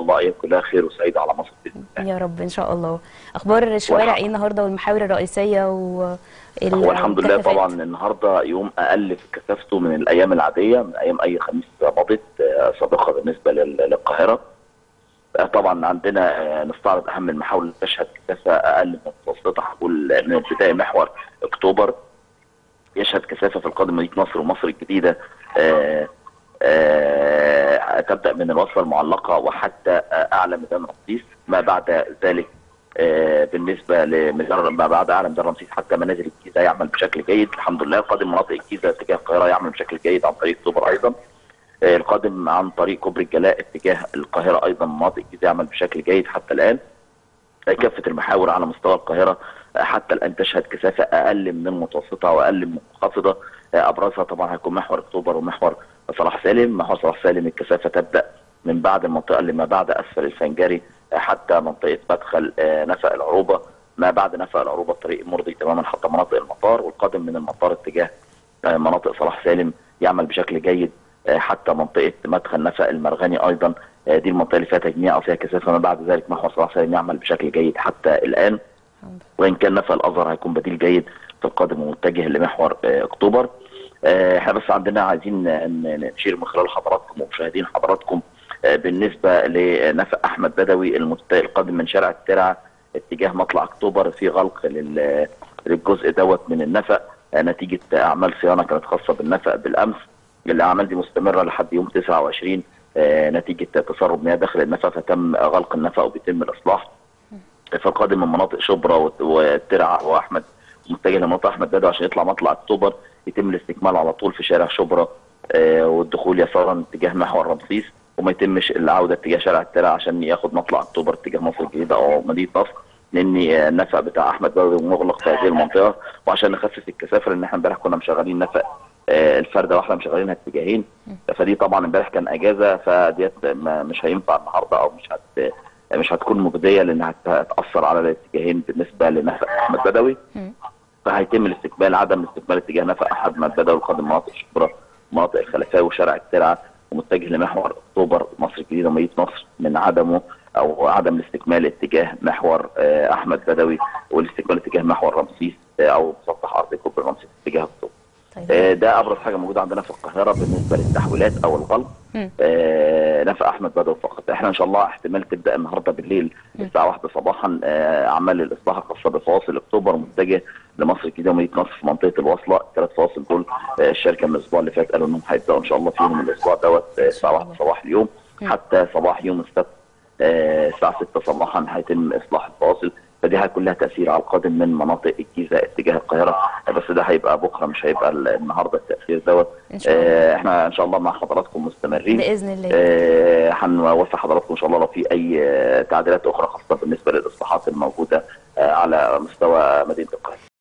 الله ايام كلها خير وسعيده على مصر باذن الله يا رب ان شاء الله اخبار الشوارع والحمد- ايه النهارده والمحاور الرئيسيه و هو الحمد لله الكثافات؟ طبعا النهارده يوم اقل في كثافته من الايام العاديه من ايام اي خميس مضت آه، سابقه بالنسبه لل- للقاهره آه، طبعا عندنا آه، نستعرض اهم المحاور اللي تشهد كثافه اقل من متوسطه هقول من البدايه محور اكتوبر يشهد كثافه في القادم مدينه نصر ومصر الجديده آه، آه، تبدا من الوصله المعلقه وحتى آه، اعلى ميدان رمسيس ما بعد ذلك آه، بالنسبه لميدان ما بعد اعلى ميدان رمسيس حتى منازل الجيزه يعمل بشكل جيد الحمد لله قادم مناطق الجيزه اتجاه القاهره يعمل بشكل جيد عن طريق اكتوبر ايضا آه، القادم عن طريق كوبري الجلاء اتجاه القاهره ايضا مناطق الجيزه يعمل بشكل جيد حتى الان آه، كافه المحاور على مستوى القاهره آه، حتى الان تشهد كثافه اقل من المتوسطه واقل من المنخفضه آه، ابرزها طبعا هيكون محور اكتوبر ومحور صلاح سالم محور صلاح سالم الكثافه تبدا من بعد المنطقه اللي ما بعد اسفل الفنجري آه، حتى منطقه مدخل آه، نفق العروبه ما بعد نفق العروبه الطريق مرضي تماما حتى مناطق المطار والقادم من المطار اتجاه آه، مناطق صلاح سالم يعمل بشكل جيد آه، حتى منطقه مدخل نفق المرغني ايضا آه، دي المنطقه اللي فيها تجميع او فيها كثافه ما بعد ذلك محور صلاح سالم يعمل بشكل جيد حتى الان وان كان نفق الازهر هيكون بديل جيد في القادم ومتجه لمحور آه، اكتوبر آه، احنا بس عندنا عايزين ن- ن- نشير من خلال حضراتكم ومشاهدين حضراتكم آه، بالنسبه لنفق احمد بدوي المت- القادم من شارع الترعه اتجاه مطلع اكتوبر في غلق لل- للجزء دوت من النفق آه، نتيجه اعمال صيانه كانت خاصه بالنفق بالامس الاعمال دي مستمره لحد يوم 29 آه، نتيجه تسرب مياه داخل النفق فتم غلق النفق وبيتم الاصلاح فالقادم من مناطق شبرا وت- والترعه واحمد متجه لمنطقه احمد بدوي عشان يطلع مطلع اكتوبر يتم الاستكمال على طول في شارع شبرا آه، والدخول يسارا اتجاه محور رمسيس وما يتمش العوده اتجاه شارع الترعه عشان ياخد مطلع اكتوبر اتجاه مصر الجديده او مدينه نصر لان آه، النفق بتاع احمد بدوي مغلق في هذه المنطقه وعشان نخفف الكثافه لان احنا امبارح كنا مشغلين نفق آه، الفرده واحده مشغلينها اتجاهين فدي طبعا امبارح كان اجازه فديت ما- مش هينفع النهارده او مش هت مش هتكون مجديه لانها هت- هتاثر على الاتجاهين بالنسبه لنفق احمد بدوي مم. فهيتم الاستقبال عدم الاستقبال اتجاه نفق احمد بدوي القادم مناطق شبرا مناطق الخلفاوي وشارع الترعه ومتجه لمحور اكتوبر مصر الجديده ومدينه نصر من عدمه او عدم الاستكمال اتجاه محور آه، احمد بدوي والاستكمال اتجاه محور رمسيس آه، او مسطح ارض كوبري رمسيس اتجاه اكتوبر طيب آه، ده ابرز حاجه موجوده عندنا في القاهره بالنسبه للتحويلات او الغلق مم. آه، نفق احمد بدوي فقط احنا ان شاء الله احتمال تبدا النهارده بالليل الساعه 1 صباحا آه، اعمال الاصلاح الخاصه بفواصل اكتوبر متجه لمصر الجديده ومدينه نصر في منطقه الوصله الثلاث فواصل دول آه، الشركه من الاسبوع اللي فات قالوا انهم هيبداوا ان شاء الله فيهم الاسبوع دوت آه، الساعه 1 صباح اليوم حتى صباح يوم السبت آه، الساعه 6 صباحا هيتم اصلاح الفواصل فدي هيكون لها تاثير على القادم من مناطق الجيزه اتجاه القاهره آه، بس ده هيبقى بكره مش هيبقى ال- النهارده التاثير دوت إن شاء الله. آه، احنا ان شاء الله مع حضراتكم مستمرين باذن الله آه، هنوفي حضراتكم ان شاء الله لو في اي آه، تعديلات اخرى خاصه بالنسبه للاصلاحات الموجوده آه، على مستوى مدينه القاهره